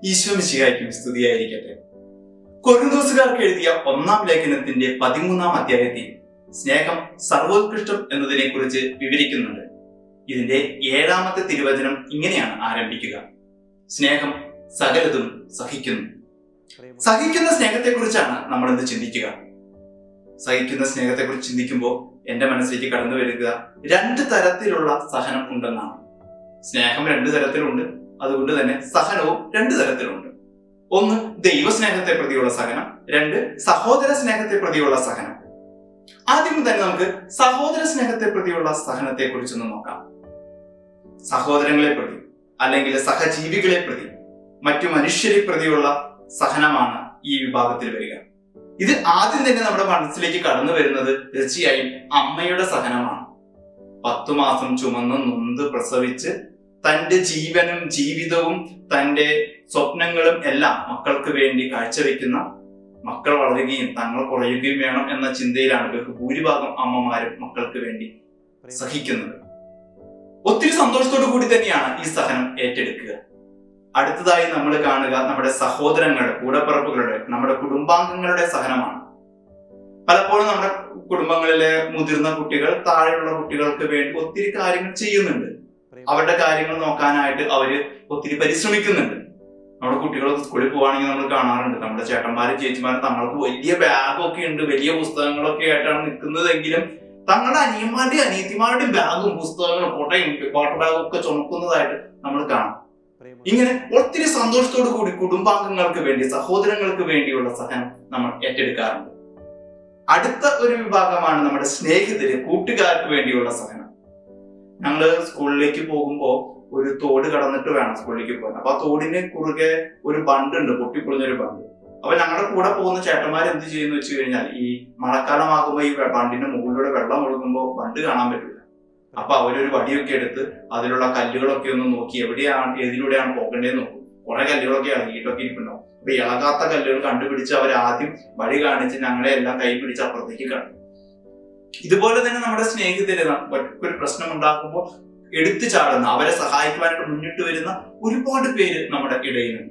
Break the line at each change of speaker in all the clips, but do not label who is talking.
ഈശോ മിശിഹായ്ക്കും സ്തുതിയായിരിക്കട്ടെ കൊറിന്തോസുകാർക്ക് എഴുതിയ ഒന്നാം ലേഖനത്തിന്റെ പതിമൂന്നാം അധ്യായത്തിൽ സ്നേഹം സർവോത്കൃഷ്ടം എന്നതിനെ കുറിച്ച് വിവരിക്കുന്നുണ്ട് ഇതിന്റെ ഏഴാമത്തെ തിരുവചനം ഇങ്ങനെയാണ് ആരംഭിക്കുക സ്നേഹം സകലതും സഹിക്കുന്നു സഹിക്കുന്ന സ്നേഹത്തെക്കുറിച്ചാണ് നമ്മൾ ഇന്ന് ചിന്തിക്കുക സഹിക്കുന്ന സ്നേഹത്തെക്കുറിച്ച് ചിന്തിക്കുമ്പോൾ എന്റെ മനസ്സിലേക്ക് കടന്നു വരിക രണ്ട് തരത്തിലുള്ള സഹനം ഉണ്ടെന്നാണ് സ്നേഹം രണ്ട് തരത്തിലുണ്ട് അതുകൊണ്ട് തന്നെ സഹനവും രണ്ട് തരത്തിലുണ്ട് ഒന്ന് ദൈവസ്നേഹത്തെ പ്രതിയുള്ള സഹനം രണ്ട് സഹോദര സ്നേഹത്തെ പ്രതിയുള്ള സഹനം ആദ്യം തന്നെ നമുക്ക് സഹോദര സ്നേഹത്തെ പ്രതിയുള്ള സഹനത്തെ കുറിച്ചൊന്ന് നോക്കാം സഹോദരങ്ങളെ പ്രതി അല്ലെങ്കിൽ സഹജീവികളെ പ്രതി മറ്റു മനുഷ്യരെ പ്രതിയുള്ള സഹനമാണ് ഈ വിഭാഗത്തിൽ വരിക ഇത് ആദ്യം തന്നെ നമ്മുടെ മനസ്സിലേക്ക് കടന്നു വരുന്നത് തീർച്ചയായും അമ്മയുടെ സഹനമാണ് പത്തു മാസം ചുമന്ന് നൊന്ത് പ്രസവിച്ച് തന്റെ ജീവനും ജീവിതവും തന്റെ സ്വപ്നങ്ങളും എല്ലാം മക്കൾക്ക് വേണ്ടി കാഴ്ചവെക്കുന്ന മക്കൾ വളരുകയും തങ്ങൾ കുറയുകയും വേണം എന്ന ചിന്തയിലാണ് ഭൂരിഭാഗം അമ്മമാരും മക്കൾക്ക് വേണ്ടി സഹിക്കുന്നത് ഒത്തിരി സന്തോഷത്തോടു കൂടി തന്നെയാണ് ഈ സഹനം ഏറ്റെടുക്കുക അടുത്തതായി നമ്മൾ കാണുക നമ്മുടെ സഹോദരങ്ങളുടെ കൂടപ്പിറപ്പുകളുടെ നമ്മുടെ കുടുംബാംഗങ്ങളുടെ സഹനമാണ് പലപ്പോഴും നമ്മുടെ കുടുംബങ്ങളിലെ മുതിർന്ന കുട്ടികൾ താഴെയുള്ള കുട്ടികൾക്ക് വേണ്ടി ഒത്തിരി കാര്യങ്ങൾ ചെയ്യുന്നുണ്ട് അവരുടെ കാര്യങ്ങൾ നോക്കാനായിട്ട് അവര് ഒത്തിരി പരിശ്രമിക്കുന്നുണ്ട് നമ്മുടെ കുട്ടികളൊക്കെ സ്കൂളിൽ പോവാണെങ്കിൽ നമ്മൾ കാണാറുണ്ട് നമ്മുടെ ചേട്ടന്മാരും ചേച്ചിമാരും തങ്ങൾക്ക് വലിയ ബാഗൊക്കെ ഉണ്ട് വലിയ പുസ്തകങ്ങളൊക്കെ ആയിട്ടാണ് നിൽക്കുന്നതെങ്കിലും തങ്ങളുടെ അനിയന്മാരുടെയും അനിയത്തിമാരുടെയും ബാഗും പുസ്തകങ്ങളും കോട്ടയും വാട്ടർ ബാഗും ഒക്കെ ചുമക്കുന്നതായിട്ട് നമ്മൾ കാണാം ഇങ്ങനെ ഒത്തിരി സന്തോഷത്തോടു കൂടി കുടുംബാംഗങ്ങൾക്ക് വേണ്ടി സഹോദരങ്ങൾക്ക് വേണ്ടിയുള്ള സഹനം നമ്മൾ ഏറ്റെടുക്കാറുണ്ട് അടുത്ത ഒരു വിഭാഗമാണ് നമ്മുടെ സ്നേഹിതര് കൂട്ടുകാർക്ക് വേണ്ടിയുള്ള സഹനം ഞങ്ങള് സ്കൂളിലേക്ക് പോകുമ്പോ ഒരു തോട് കടന്നിട്ട് വേണം സ്കൂളിലേക്ക് പോകാൻ അപ്പൊ ആ തോടിന് കുറുകെ ഒരു ബണ്ട് ഉണ്ട് പൊട്ടിപ്പൊളിഞ്ഞൊരു ബണ്ട് അപ്പൊ ഞങ്ങളുടെ കൂടെ പോകുന്ന ചേട്ടന്മാർ എന്ത് ചെയ്യുന്നു വെച്ച് കഴിഞ്ഞാൽ ഈ മഴക്കാലമാകുമ്പോ ഈ ബണ്ടിന്റെ മുകളിലൂടെ വെള്ളം ഒഴുകുമ്പോൾ ബണ്ട് കാണാൻ പറ്റില്ല അപ്പൊ അവരൊരു വടിയൊക്കെ എടുത്ത് അതിലുള്ള കല്ലുകളൊക്കെ ഒന്ന് നോക്കി എവിടെയാണ് ഏതിലൂടെയാണ് പോകേണ്ടതെന്ന് നോക്കും കുറെ കല്ലുകളൊക്കെ ഇളകിയിട്ടൊക്കെ ഇരിപ്പുണ്ടാവും അപ്പൊ ഇളകാത്ത കല്ലുകൾ കണ്ടുപിടിച്ച് അവർ ആദ്യം വഴി കാണിച്ച് ഞങ്ങളെ എല്ലാം കൈ പിടിച്ച് അപ്പുറത്തേക്ക് കടന്നു ഇതുപോലെ തന്നെ നമ്മുടെ സ്നേഹിതര് ഒരു പ്രശ്നം ഉണ്ടാക്കുമ്പോൾ എടുത്തു ചാടുന്ന അവരെ സഹായിക്കുവാനായിട്ട് മുന്നിട്ട് വരുന്ന ഒരുപാട് പേര് നമ്മുടെ ഇടയിലുണ്ട്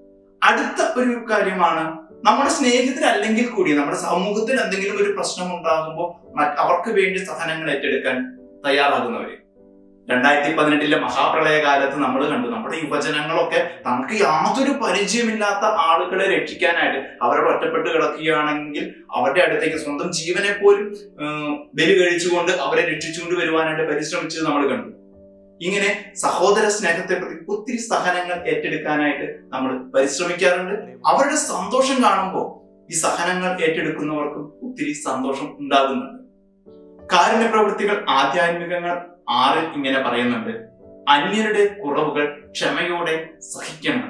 അടുത്ത ഒരു കാര്യമാണ് നമ്മുടെ സ്നേഹിതരല്ലെങ്കിൽ കൂടി നമ്മുടെ സമൂഹത്തിൽ എന്തെങ്കിലും ഒരു പ്രശ്നം ഉണ്ടാകുമ്പോൾ അവർക്ക് വേണ്ടി സഹനങ്ങൾ ഏറ്റെടുക്കാൻ തയ്യാറാകുന്നവര് രണ്ടായിരത്തി പതിനെട്ടിലെ മഹാപ്രളയ കാലത്ത് നമ്മൾ കണ്ടു നമ്മുടെ യുവജനങ്ങളൊക്കെ തങ്ങൾക്ക് യാതൊരു പരിചയമില്ലാത്ത ആളുകളെ രക്ഷിക്കാനായിട്ട് അവരോട് ഒറ്റപ്പെട്ട് കിടക്കുകയാണെങ്കിൽ അവരുടെ അടുത്തേക്ക് സ്വന്തം ജീവനെ പോലും ബലി കഴിച്ചുകൊണ്ട് അവരെ രക്ഷിച്ചുകൊണ്ട് വരുവാനായിട്ട് പരിശ്രമിച്ചത് നമ്മൾ കണ്ടു ഇങ്ങനെ സഹോദര സ്നേഹത്തെ പ്രതി ഒത്തിരി സഹനങ്ങൾ ഏറ്റെടുക്കാനായിട്ട് നമ്മൾ പരിശ്രമിക്കാറുണ്ട് അവരുടെ സന്തോഷം കാണുമ്പോൾ ഈ സഹനങ്ങൾ ഏറ്റെടുക്കുന്നവർക്കും ഒത്തിരി സന്തോഷം ഉണ്ടാകുന്നുണ്ട് കാരുണ്യ പ്രവൃത്തികൾ ആധ്യാത്മികങ്ങൾ ആറിൽ ഇങ്ങനെ പറയുന്നുണ്ട് അന്യരുടെ കുറവുകൾ ക്ഷമയോടെ സഹിക്കണം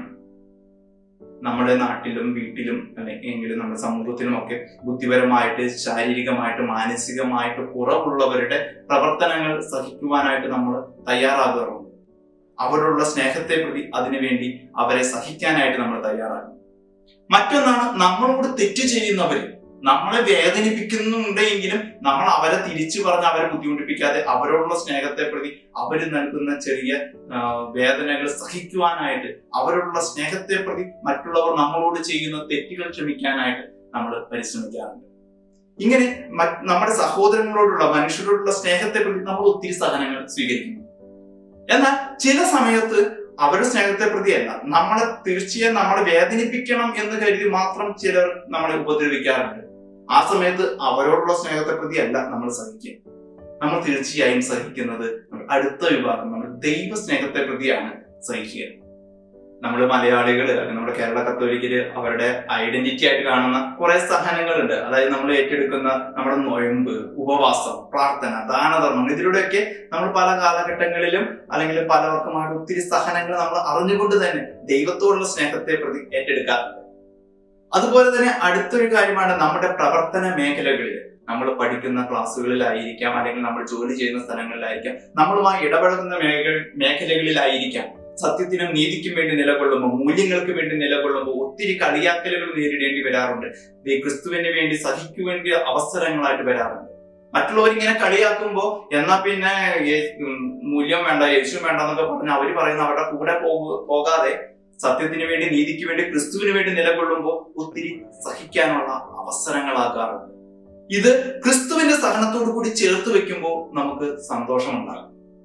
നമ്മുടെ നാട്ടിലും വീട്ടിലും അല്ലെങ്കിൽ നമ്മുടെ സമൂഹത്തിലും ഒക്കെ ബുദ്ധിപരമായിട്ട് ശാരീരികമായിട്ട് മാനസികമായിട്ട് കുറവുള്ളവരുടെ പ്രവർത്തനങ്ങൾ സഹിക്കുവാനായിട്ട് നമ്മൾ തയ്യാറാകാറുണ്ട് അവരോടുള്ള സ്നേഹത്തെ പ്രതി അതിനുവേണ്ടി അവരെ സഹിക്കാനായിട്ട് നമ്മൾ തയ്യാറാകും മറ്റൊന്നാണ് നമ്മളോട് തെറ്റ് ചെയ്യുന്നവര് നമ്മളെ വേദനിപ്പിക്കുന്നുണ്ടെങ്കിലും നമ്മൾ അവരെ തിരിച്ചു പറഞ്ഞ് അവരെ ബുദ്ധിമുട്ടിപ്പിക്കാതെ അവരോടുള്ള സ്നേഹത്തെ പ്രതി അവർ നൽകുന്ന ചെറിയ വേദനകൾ സഹിക്കുവാനായിട്ട് അവരോടുള്ള സ്നേഹത്തെ പ്രതി മറ്റുള്ളവർ നമ്മളോട് ചെയ്യുന്ന തെറ്റുകൾ ക്ഷമിക്കാനായിട്ട് നമ്മൾ പരിശ്രമിക്കാറുണ്ട് ഇങ്ങനെ നമ്മുടെ സഹോദരങ്ങളോടുള്ള മനുഷ്യരോടുള്ള സ്നേഹത്തെ പ്രതി നമ്മൾ ഒത്തിരി സഹനങ്ങൾ സ്വീകരിക്കുന്നു എന്നാൽ ചില സമയത്ത് അവരുടെ സ്നേഹത്തെ പ്രതിയല്ല നമ്മളെ തീർച്ചയായും നമ്മളെ വേദനിപ്പിക്കണം എന്ന് കരുതി മാത്രം ചിലർ നമ്മളെ ഉപദ്രവിക്കാറുണ്ട് ആ സമയത്ത് അവരോടുള്ള സ്നേഹത്തെ പ്രതി അല്ല നമ്മൾ സഹിക്കുക നമ്മൾ തീർച്ചയായും സഹിക്കുന്നത് അടുത്ത വിഭാഗം നമ്മൾ ദൈവ സ്നേഹത്തെ പ്രതിയാണ് സഹിക്കുക നമ്മൾ മലയാളികൾ അല്ലെങ്കിൽ നമ്മുടെ കേരള കത്തോലിക്കര് അവരുടെ ഐഡന്റിറ്റി ആയിട്ട് കാണുന്ന കുറെ സഹനങ്ങളുണ്ട് അതായത് നമ്മൾ ഏറ്റെടുക്കുന്ന നമ്മുടെ നൊയമ്പ് ഉപവാസം പ്രാർത്ഥന ദാനധർമ്മം ഇതിലൂടെയൊക്കെ നമ്മൾ പല കാലഘട്ടങ്ങളിലും അല്ലെങ്കിൽ പലവർക്കുമായിട്ട് ഒത്തിരി സഹനങ്ങൾ നമ്മൾ അറിഞ്ഞുകൊണ്ട് തന്നെ ദൈവത്തോടുള്ള സ്നേഹത്തെ പ്രതി ഏറ്റെടുക്കാറുണ്ട് അതുപോലെ തന്നെ അടുത്തൊരു കാര്യമാണ് നമ്മുടെ പ്രവർത്തന മേഖലകളിൽ നമ്മൾ പഠിക്കുന്ന ക്ലാസ്സുകളിലായിരിക്കാം അല്ലെങ്കിൽ നമ്മൾ ജോലി ചെയ്യുന്ന സ്ഥലങ്ങളിലായിരിക്കാം നമ്മളുമായി ഇടപഴകുന്ന മേഖല മേഖലകളിലായിരിക്കാം സത്യത്തിനും നീതിക്കും വേണ്ടി നിലകൊള്ളുമ്പോൾ മൂല്യങ്ങൾക്ക് വേണ്ടി നിലകൊള്ളുമ്പോൾ ഒത്തിരി കളിയാക്കലുകൾ നേരിടേണ്ടി വരാറുണ്ട് ക്രിസ്തുവിന് വേണ്ടി സഹിക്കുവേണ്ട അവസരങ്ങളായിട്ട് വരാറുണ്ട് മറ്റുള്ളവർ ഇങ്ങനെ കളിയാക്കുമ്പോ എന്നാ പിന്നെ യേ- ഉം, മൂല്യം വേണ്ട യേശു വേണ്ട എന്നൊക്കെ പറഞ്ഞ് അവര് പറയുന്ന അവരുടെ കൂടെ പോക- പോകാതെ സത്യത്തിന് വേണ്ടി നീതിക്ക് വേണ്ടി ക്രിസ്തുവിന് വേണ്ടി നിലകൊള്ളുമ്പോൾ ഒത്തിരി സഹിക്കാനുള്ള അവസരങ്ങളാകാറുണ്ട് ഇത് ക്രിസ്തുവിന്റെ സഹനത്തോടു കൂടി ചേർത്ത് വെക്കുമ്പോൾ നമുക്ക് സന്തോഷമുണ്ടാകും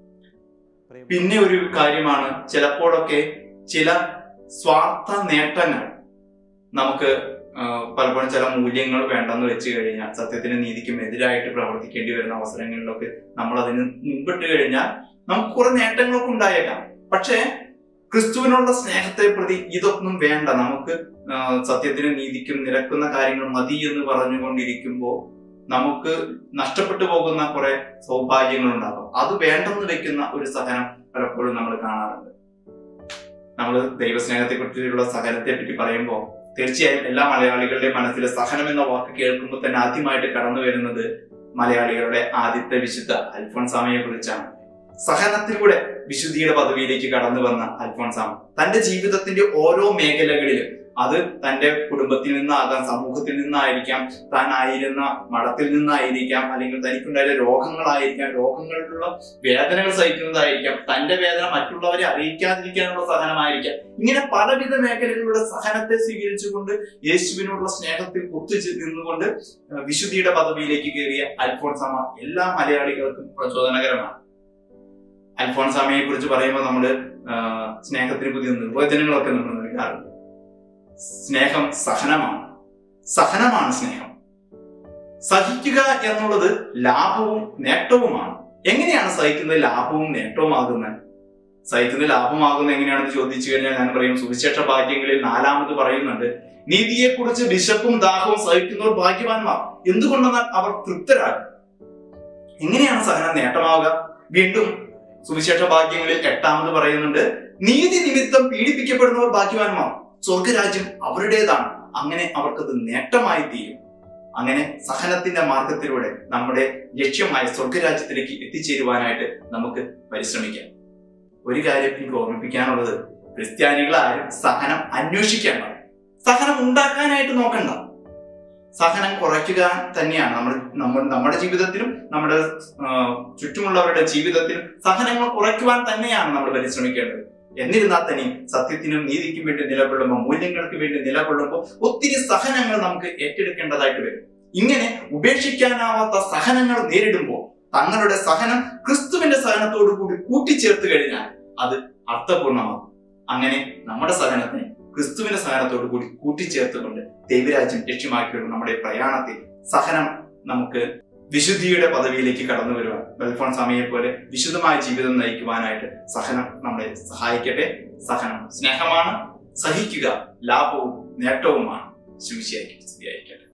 പിന്നെ ഒരു കാര്യമാണ് ചിലപ്പോഴൊക്കെ ചില സ്വാർത്ഥ നേട്ടങ്ങൾ നമുക്ക് ആ, പലപ്പോഴും ചില മൂല്യങ്ങൾ വേണ്ടെന്ന് വെച്ച് കഴിഞ്ഞാൽ സത്യത്തിനും നീതിക്കും എതിരായിട്ട് പ്രവർത്തിക്കേണ്ടി വരുന്ന അവസരങ്ങളിലൊക്കെ നമ്മൾ അതിന് മുമ്പിട്ട് കഴിഞ്ഞാൽ നമുക്ക് കുറെ നേട്ടങ്ങളൊക്കെ ഉണ്ടായേക്കാം പക്ഷേ ക്രിസ്തുവിനുള്ള സ്നേഹത്തെ പ്രതി ഇതൊന്നും വേണ്ട നമുക്ക് ആ, സത്യത്തിനും നീതിക്കും നിരക്കുന്ന കാര്യങ്ങൾ മതി എന്ന് പറഞ്ഞുകൊണ്ടിരിക്കുമ്പോൾ നമുക്ക് നഷ്ടപ്പെട്ടു പോകുന്ന കുറെ സൗഭാഗ്യങ്ങൾ ഉണ്ടാകും അത് വേണ്ടെന്ന് വെക്കുന്ന ഒരു സഹനം പലപ്പോഴും നമ്മൾ കാണാറുണ്ട് നമ്മൾ ദൈവസ്നേഹത്തെ കുറിച്ചുള്ള സഹനത്തെ പറ്റി പറയുമ്പോൾ തീർച്ചയായും എല്ലാ മലയാളികളുടെയും മനസ്സിൽ സഹനം എന്ന വാക്ക് കേൾക്കുമ്പോൾ തന്നെ ആദ്യമായിട്ട് കടന്നു വരുന്നത് മലയാളികളുടെ ആദ്യത്തെ വിശുദ്ധ അൽഫോൺസാമയെ കുറിച്ചാണ് സഹനത്തിലൂടെ വിശുദ്ധിയുടെ പദവിയിലേക്ക് കടന്നു വന്ന അൽഫോൺസാമ തന്റെ ജീവിതത്തിന്റെ ഓരോ മേഖലകളിലും അത് തന്റെ കുടുംബത്തിൽ നിന്നാകാം സമൂഹത്തിൽ നിന്നായിരിക്കാം താൻ ആയിരുന്ന മഠത്തിൽ നിന്നായിരിക്കാം അല്ലെങ്കിൽ തനിക്കുണ്ടായ രോഗങ്ങളായിരിക്കാം രോഗങ്ങളിലുള്ള വേദനകൾ സഹിക്കുന്നതായിരിക്കാം തന്റെ വേദന മറ്റുള്ളവരെ അറിയിക്കാതിരിക്കാനുള്ള സഹനമായിരിക്കാം ഇങ്ങനെ പലവിധ മേഖലകളിലുള്ള സഹനത്തെ സ്വീകരിച്ചുകൊണ്ട് യേശുവിനോടുള്ള സ്നേഹത്തിൽ ഒത്തുചേ നിന്നുകൊണ്ട് ഏഹ് വിശുദ്ധിയുടെ പദവിയിലേക്ക് കയറിയ അൽഫോൺസാമ എല്ലാ മലയാളികൾക്കും പ്രചോദനകരമാണ് അൽഫോൺസാമയെ കുറിച്ച് പറയുമ്പോൾ നമ്മൾ സ്നേഹത്തിന് പുതിയ നിർവചനങ്ങളൊക്കെ നമ്മൾ നൽകാറുണ്ട് സ്നേഹം സഹനമാണ് സഹനമാണ് സ്നേഹം സഹിക്കുക എന്നുള്ളത് ലാഭവും നേട്ടവുമാണ് എങ്ങനെയാണ് സഹിക്കുന്നത് ലാഭവും നേട്ടവുമാകുന്നത് സഹിക്കുന്നത് ലാഭമാകുന്നത് എങ്ങനെയാണെന്ന് ചോദിച്ചു കഴിഞ്ഞാൽ ഞാൻ പറയും സുവിശേഷ ഭാഗ്യങ്ങളിൽ നാലാമത് പറയുന്നുണ്ട് നീതിയെക്കുറിച്ച് വിശപ്പും ദാഹവും സഹിക്കുന്നവർ ഭാഗ്യവാന്മാർ എന്തുകൊണ്ടെന്നാൽ അവർ തൃപ്തരാകും എങ്ങനെയാണ് സഹനം നേട്ടമാവുക വീണ്ടും സുവിശേഷ ഭാഗ്യങ്ങളിൽ എട്ടാമത് പറയുന്നുണ്ട് നീതി നിമിത്തം പീഡിപ്പിക്കപ്പെടുന്നവർ ഭാഗ്യവാന്മാർ സ്വർഗരാജ്യം അവരുടേതാണ് അങ്ങനെ അവർക്കത് നേട്ടമായി തീരും അങ്ങനെ സഹനത്തിന്റെ മാർഗത്തിലൂടെ നമ്മുടെ ലക്ഷ്യമായ സ്വർഗരാജ്യത്തിലേക്ക് എത്തിച്ചേരുവാനായിട്ട് നമുക്ക് പരിശ്രമിക്കാം ഒരു കാര്യം എനിക്ക് ഓർമ്മിപ്പിക്കാനുള്ളത് ക്രിസ്ത്യാനികൾ ആരും സഹനം അന്വേഷിക്കേണ്ട സഹനം ഉണ്ടാക്കാനായിട്ട് നോക്കണ്ട സഹനം കുറയ്ക്കുക തന്നെയാണ് നമ്മൾ നമ്മൾ നമ്മുടെ ജീവിതത്തിലും നമ്മുടെ ആ, ചുറ്റുമുള്ളവരുടെ ജീവിതത്തിലും സഹനങ്ങൾ കുറയ്ക്കുവാൻ തന്നെയാണ് നമ്മൾ പരിശ്രമിക്കേണ്ടത് എന്നിരുന്നാൽ തന്നെയും സത്യത്തിനും നീതിക്കും വേണ്ടി നിലകൊള്ളുമ്പോൾ മൂല്യങ്ങൾക്ക് വേണ്ടി നിലകൊള്ളുമ്പോൾ ഒത്തിരി സഹനങ്ങൾ നമുക്ക് ഏറ്റെടുക്കേണ്ടതായിട്ട് വരും ഇങ്ങനെ ഉപേക്ഷിക്കാനാവാത്ത സഹനങ്ങൾ നേരിടുമ്പോൾ തങ്ങളുടെ സഹനം ക്രിസ്തുവിന്റെ സഹനത്തോടു കൂടി കൂട്ടിച്ചേർത്ത് കഴിഞ്ഞാൽ അത് അർത്ഥപൂർണമാകും അങ്ങനെ നമ്മുടെ സഹനത്തിനെ ക്രിസ്തുവിന്റെ സഹനത്തോടു കൂടി കൂട്ടിച്ചേർത്തുകൊണ്ട് ദൈവരാജ്യം ലക്ഷ്യമാക്കിയുള്ള നമ്മുടെ പ്രയാണത്തിൽ സഹനം നമുക്ക് വിശുദ്ധിയുടെ പദവിയിലേക്ക് കടന്നു വരുവാൻ ബൽഫോൺ സമയെ പോലെ വിശുദ്ധമായ ജീവിതം നയിക്കുവാനായിട്ട് സഹനം നമ്മളെ സഹായിക്കട്ടെ സഹനം സ്നേഹമാണ് സഹിക്കുക ലാഭവും നേട്ടവുമാണ് ശുചിയായിരിക്കും സ്ഥിതിയായിരിക്കട്ടെ